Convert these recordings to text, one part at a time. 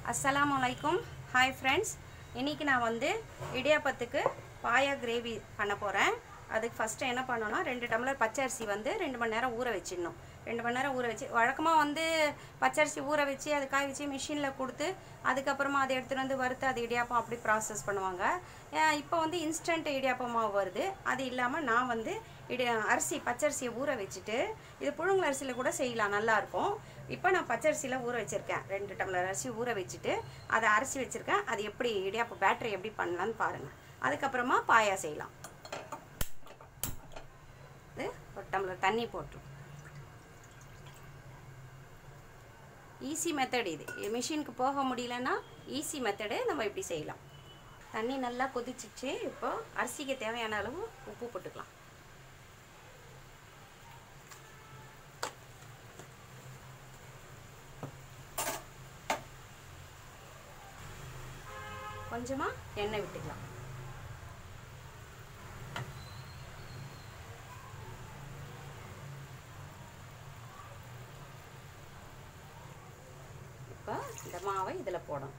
அஸ்ஸலாமு அலைக்கும் hi friends இன்றைக்கி நான் வந்து இடியாப்பத்துக்கு பாயா கிரேவி பண்ண போகிறேன் அதுக்கு ஃபஸ்ட்டு என்ன பண்ணணும்னா ரெண்டு டம்ளர் பச்சரிசி வந்து ரெண்டு மணி நேரம் ஊற வச்சிடணும் ரெண்டு மணி நேரம் ஊற வச்சு வழக்கமாக வந்து பச்சரிசி ஊற வச்சு அது காய வச்சு மிஷினில் கொடுத்து அதுக்கப்புறமா அதை எடுத்துகிட்டு வந்து வறுத்து அது இடியாப்பம் அப்படி ப்ராசஸ் பண்ணுவாங்க அஹ் இப்போ வந்து இன்ஸ்டன்ட் இடியாப்பம் மாவு வருது அது இல்லாமல் நான் வந்து இடி அரிசி பச்சரிசியை ஊற வச்சுட்டு இது புழுங்கல் அரிசியில் கூட செய்யலாம் நல்லாயிருக்கும் இப்போ நான் பச்சரிசியில் ஊற வச்சுருக்கேன் ரெண்டு டம்ளர் அரிசி ஊற வச்சுட்டு அதை அரிசி வச்சுருக்கேன் அது எப்படி இடியாப்பம் பேட்டரி எப்படி பண்ணலான்னு பாருங்கள் அதுக்கப்புறமா பாயா செய்யலாம் இது ஒரு டம்ளர் தண்ணி போட்டுரும் ஈஸி மெத்தட் இது மிஷினுக்கு போக முடியலன்னா ஈஸி மெத்தடு நம்ம இப்படி செய்யலாம் தண்ணி நல்லா கொதிச்சிச்சு இப்போ அரிசிக்கு தேவையான அளவு உப்பு போட்டுக்கலாம் கொஞ்சமாக எண்ணெய் விட்டுக்கலாம் இப்போ இந்த மாவை இதில் போடணும்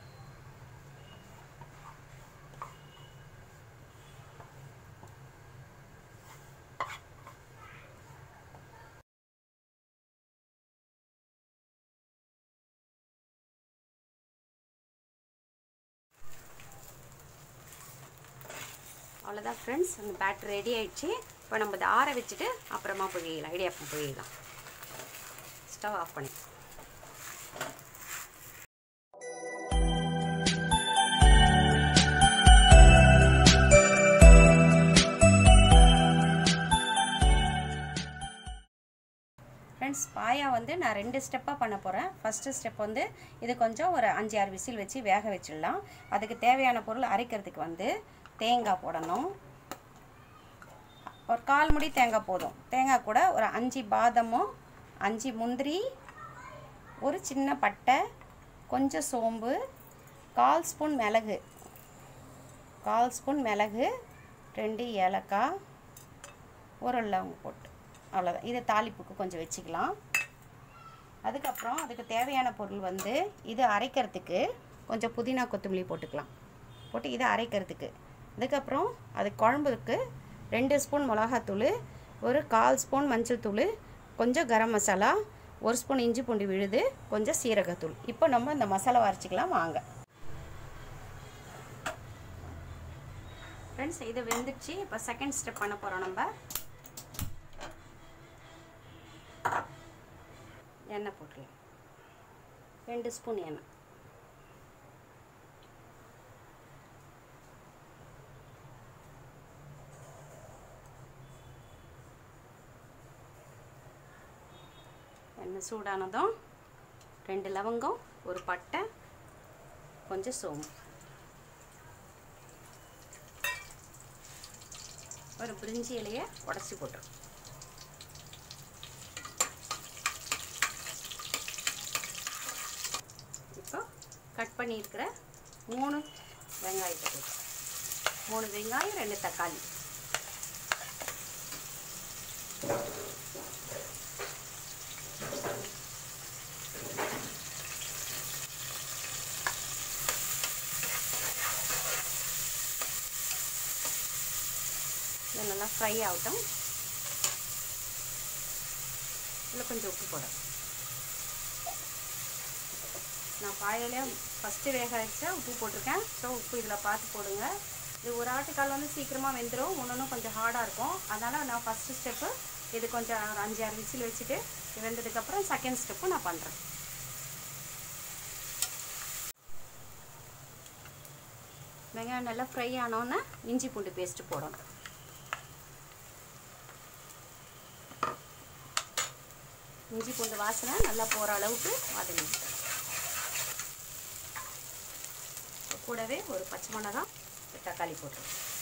அவ்வளோதான் ஃப்ரெண்ட்ஸ் அந்த பேட்டர் ரெடி ஆயிடுச்சு இப்போ நம்ம இதை ஆற வச்சுட்டு அப்புறமா புழியலாம் இடியாப்பம் புழியலாம் ஸ்டவ் ஆஃப் பண்ணி ஃப்ரெண்ட்ஸ் பாயா வந்து நான் ரெண்டு ஸ்டெப்பாக பண்ண போகிறேன் ஃபஸ்ட்டு ஸ்டெப் வந்து இது கொஞ்சம் ஒரு அஞ்சு ஆறு விசில் வச்சு வேக வச்சிடலாம் அதுக்கு தேவையான பொருள் அரைக்கிறதுக்கு வந்து தேங்காய் போடணும் ஒரு கால் முடி தேங்காய் போதும் தேங்காய் கூட ஒரு அஞ்சு பாதமும் அஞ்சு முந்திரி ஒரு சின்ன பட்டை கொஞ்சம் சோம்பு கால் ஸ்பூன் மிளகு கால் ஸ்பூன் மிளகு ரெண்டு ஏலக்காய் ஒரு லவங்கம் போட்டு அவ்வளோதான் இதை தாளிப்புக்கு கொஞ்சம் வச்சுக்கலாம் அதுக்கப்புறம் அதுக்கு தேவையான பொருள் வந்து இது அரைக்கிறதுக்கு கொஞ்சம் புதினா கொத்தமல்லி போட்டுக்கலாம் போட்டு இதை அரைக்கிறதுக்கு அதுக்கப்புறம் அது குழம்புக்கு ரெண்டு ஸ்பூன் மிளகாத்தூள் ஒரு கால் ஸ்பூன் மஞ்சள் தூள் கொஞ்சம் கரம் மசாலா ஒரு ஸ்பூன் இஞ்சி பூண்டு விழுது கொஞ்சம் சீரகத்தூள் இப்போ நம்ம இந்த மசாலா அரைச்சிக்கலாம் வாங்க ஃப்ரெண்ட்ஸ் இது வெந்துடுச்சு இப்போ செகண்ட் ஸ்டெப் பண்ண போகிறோம் நம்ம எண்ணெய் போட்டுக்கலாம் ரெண்டு ஸ்பூன் எண்ணெய் எண்ணெய் சூடானதும் ரெண்டு லவங்கம் ஒரு பட்டை கொஞ்சம் சோம்பு ஒரு பிரிஞ்சி இலையை உடச்சி போட்டுரும் இப்போ கட் பண்ணியிருக்கிற மூணு வெங்காயத்தை போட்டு மூணு வெங்காயம் ரெண்டு தக்காளி இது நல்லா ஃப்ரை ஆகட்டும் இதில் கொஞ்சம் உப்பு போடும் நான் பாயிலே ஃபஸ்ட்டு வேக வச்சா உப்பு போட்டிருக்கேன் ஸோ உப்பு இதில் பார்த்து போடுங்க இது ஒரு ஆட்டுக்கால் வந்து சீக்கிரமாக வெந்துடும் இன்னொன்றும் கொஞ்சம் ஹார்டாக இருக்கும் அதனால் நான் ஃபஸ்ட்டு ஸ்டெப்பு இது கொஞ்சம் ஒரு அஞ்சு ஆறு விசில் வச்சுட்டு வெந்ததுக்கப்புறம் செகண்ட் ஸ்டெப்பு நான் பண்ணுறேன் வெங்காயம் நல்லா ஃப்ரை ஆனோன்னே இஞ்சி பூண்டு பேஸ்ட்டு போடணும் இஞ்சி பூண்டு வாசனை நல்லா போகிற அளவுக்கு வதங்கணும் கூடவே ஒரு பச்சை மிளகா தக்காளி போட்டு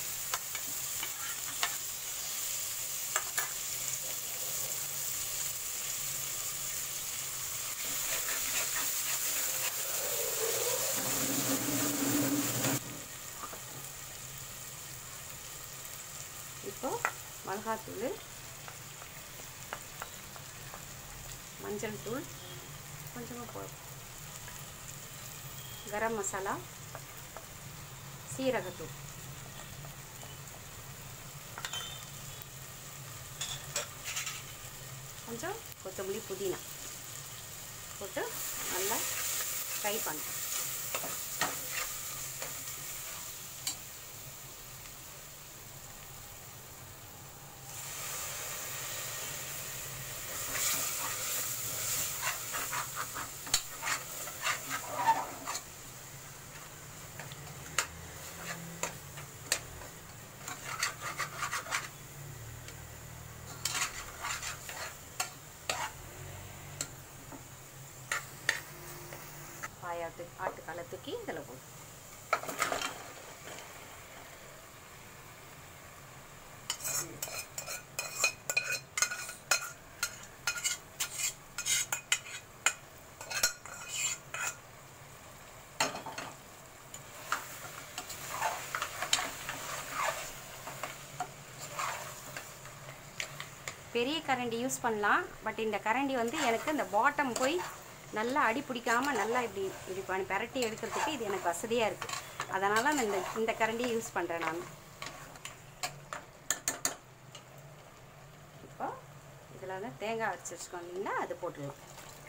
இப்போ மிளகாத்தூள் மஞ்சள் தூள் கொஞ்சமாக போதும் கரம் மசாலா சீரகத்தூள் கொஞ்சம் கொத்தமல்லி புதினா போட்டு நல்லா ஃப்ரை பண்ணுறேன் பாயாட்டு ஆட்டுக்காலை தூக்கி இதில் போடும் பெரிய கரண்டி யூஸ் பண்ணலாம் பட் இந்த கரண்டி வந்து எனக்கு இந்த பாட்டம் போய் நல்லா அடி பிடிக்காமல் நல்லா இப்படி இப்படி பண்ணி பெரட்டி எடுக்கிறதுக்கு இது எனக்கு வசதியாக இருக்குது அதனால் நான் இந்த இந்த கரண்டியை யூஸ் பண்ணுறேன் நான் இப்போ இதில் வந்து தேங்காய் அரைச்சி வச்சுக்கோம் இல்லைங்களா அது போட்டுடலாம்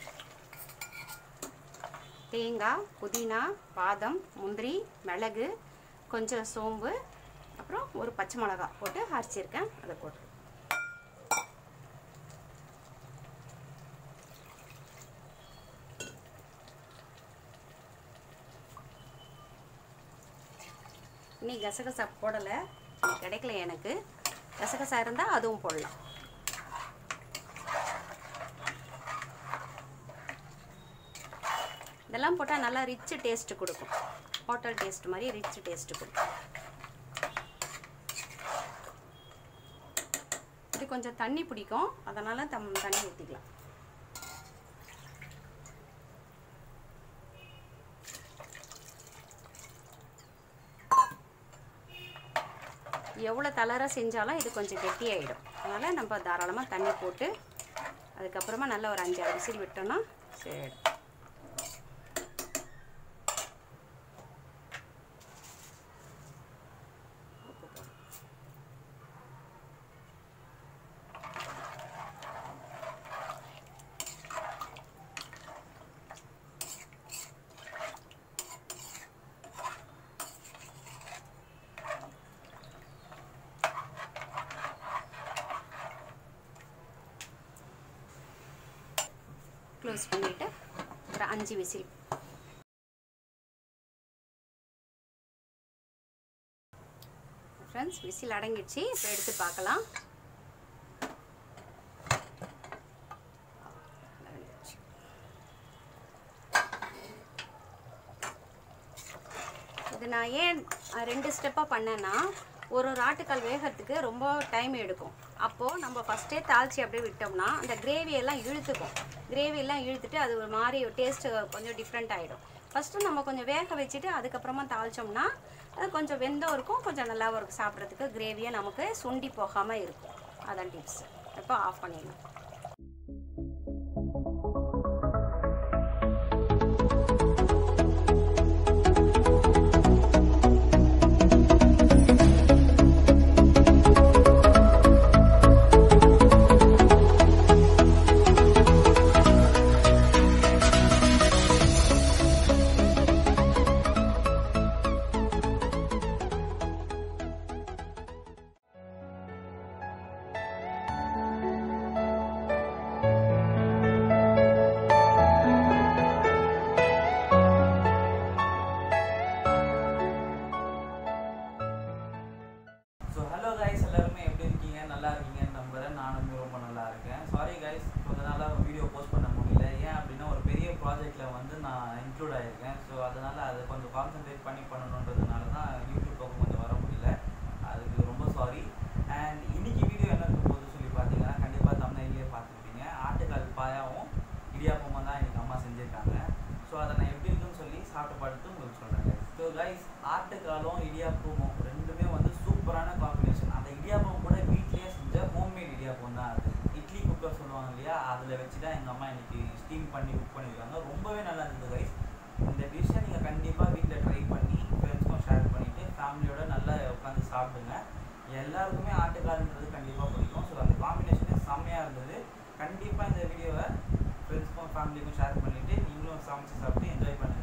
தேங்காய் புதினா பாதம் முந்திரி மிளகு கொஞ்சம் சோம்பு அப்புறம் ஒரு பச்சை மிளகா போட்டு அரைச்சிருக்கேன் அதை போட்டு இன்னைக்கு கசகசா போடலை கிடைக்கல எனக்கு கசகசா இருந்தால் அதுவும் போடலாம் இதெல்லாம் போட்டால் நல்லா ரிச் டேஸ்ட்டு கொடுக்கும் ஹோட்டல் டேஸ்ட் மாதிரி ரிச் டேஸ்ட்டு கொடுக்கும் இது கொஞ்சம் தண்ணி பிடிக்கும் அதனால் தம் தண்ணி ஊற்றிக்கலாம் எவ்வளோ தளராக செஞ்சாலும் இது கொஞ்சம் கெட்டியாயிடும் அதனால் நம்ம தாராளமாக தண்ணி போட்டு அதுக்கப்புறமா நல்லா ஒரு அஞ்சு விசில் விட்டோம்னா சரி உப்பு போடு. க்ளோஸ் பண்ணிவிட்டு ஒரு அஞ்சு விசில் ஃப்ரெண்ட்ஸ் விசில் அடங்கிடுச்சு இப்போ எடுத்து பார்க்கலாம் இது நான் ஏன் அஹ், ரெண்டு ஸ்டெப்பாக பண்ணேன்னா ஒரு ஒரு ஆட்டுக்கால் வேகிறதுக்கு ரொம்ப டைம் எடுக்கும் அப்போது நம்ம ஃபஸ்ட்டே தாளித்து அப்படியே விட்டோம்னா அந்த கிரேவி எல்லாம் இழுத்துக்கும் கிரேவி எல்லாம் இழுத்துட்டு அது ஒரு மாதிரி டேஸ்ட்டு கொஞ்சம் டிஃப்ரெண்ட் ஆகிடும் ஃபஸ்ட்டு நம்ம கொஞ்சம் வேக வச்சுட்டு அதுக்கப்புறமா தாளிச்சோம்னா அது கொஞ்சம் வெந்தும் இருக்கும் கொஞ்சம் நல்லாவும் இருக்கும் சாப்பிட்றதுக்கு கிரேவியாக நமக்கு சுண்டி போகாமல் இருக்கும் அதான் டிப்ஸ் இப்போ ஆஃப் பண்ணிடலாம் ஸோ ஹலோ கைஸ் எல்லாருமே எப்படி இருக்கீங்க நல்லா இருக்கீங்கன்னு நம்புறேன் நானுமே ரொம்ப நல்லா இருக்கேன் சாரி கைஸ் கொஞ்ச நாளாக வீடியோ போஸ்ட் பண்ண முடியல ஏன் அப்படின்னா ஒரு பெரிய ப்ராஜெக்டில் வந்து நான் இன்க்ளூட் ஆகியிருக்கேன் ஸோ அதனால் அதை கொஞ்சம் கான்சென்ட்ரேட் பண்ணி பண்ணணுன்றதுனால தான் யூடியூப் பக்கம் கொஞ்சம் வர முடியல அதுக்கு ரொம்ப சாரி அண்ட் இன்னைக்கு வீடியோ என்ன இருக்க போகுது சொல்லி பார்த்தீங்கன்னா கண்டிப்பாக தமிழ்லேயே பார்த்துருப்பீங்க ஆட்டுக்கால் பாயாவும் இடியாப்பமும் தான் எனக்கு அம்மா செஞ்சுருக்காங்க ஸோ அதை நான் எப்படி இருக்குன்னு சொல்லி சாப்பிட்டு பார்த்துட்டு உங்களுக்கு சொல்கிறேன் ஸோ கைஸ் ஆட்டுக்காலும் இடியாப்பமும் ரெண்டுமே வந்து சூப்பரான காம்பினேஷன் அந்த இடியாப்பம் கூட வீட்லேயே செஞ்ச ஹோம்மேட் இடியாப்பம் தான் அது இட்லி குக்கர் சொல்லுவாங்க இல்லையா அதில் வச்சு தான் எங்கள் அம்மா இன்னைக்கு ஸ்டீம் பண்ணி குக் பண்ணியிருக்காங்க ரொம்பவே நல்லா இருந்தது கைஸ் இந்த டிஷ்ஷை நீங்கள் கண்டிப்பாக வீட்டில் ட்ரை பண்ணி ஃப்ரெண்ட்ஸ்க்கும் ஷேர் பண்ணிவிட்டு ஃபேமிலியோட நல்லா உட்காந்து சாப்பிடுங்க எல்லாருக்குமே ஆட்டுக்கால்ன்றது கண்டிப்பாக பிடிக்கும் ஸோ அந்த காம்பினேஷனே செம்மையாக இருந்தது கண்டிப்பாக இந்த வீடியோவை ஃப்ரெண்ட்ஸ்க்கும் ஃபேமிலிக்கும் ஷேர் பண்ணிவிட்டு நீங்களும் சமைச்சு சாப்பிட்டு என்ஜாய் பண்ணுங்கள்